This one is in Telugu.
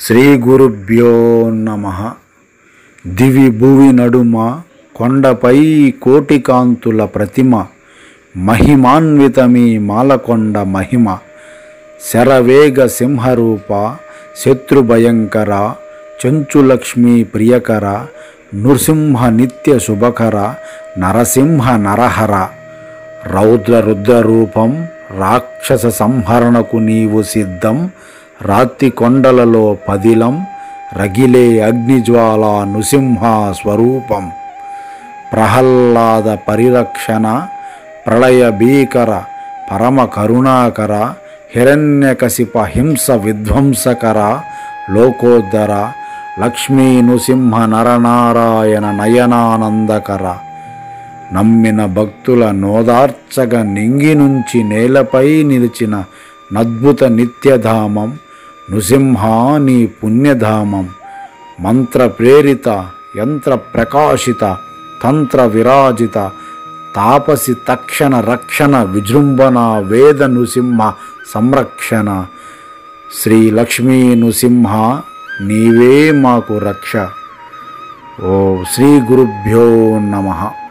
శ్రీ గురుభ్యో నమ దివి భువి నడుమ కొండపై కోటికాంతుల ప్రతిమ మహిమాన్వితమీ మాలకొండ మహిమ శరవేగ సింహరూప శత్రుభయంకర చెంచులక్ష్మీ ప్రియకర నృసింహ నిత్య శుభకర నరసింహ నరహర రౌద్ర రుద్ర రూపం రాక్షస సంహరణకు నీవు సిద్ధం రాత్రి కొండలలో పదిలం రగిలే అగ్నిజ్వాల నృసింహ స్వరూపం ప్రహ్లాద పరిరక్షణ ప్రళయ భీకర పరమ కరుణాకర హిరణ్యకశిప హింస విధ్వంసకర లోకోద్ధర లక్ష్మీ నృసింహ నరనారాయణ నయనానందకర నమ్మిన భక్తుల నోదార్చగ నింగి నుంచి నేలపై నిలిచిన నద్భుత నిత్యధామం నృసింహ నీ పుణ్యధామం మంత్ర ప్రేరిత యంత్ర ప్రకాశిత తంత్ర విరాజిత తాపసి తక్షణ రక్షణ విజృంభణ వేద నృసింహ సంరక్షణ శ్రీ లక్ష్మీ నృసింహ నీవే మాకు రక్ష ఓ శ్రీ గురుభ్యో నమః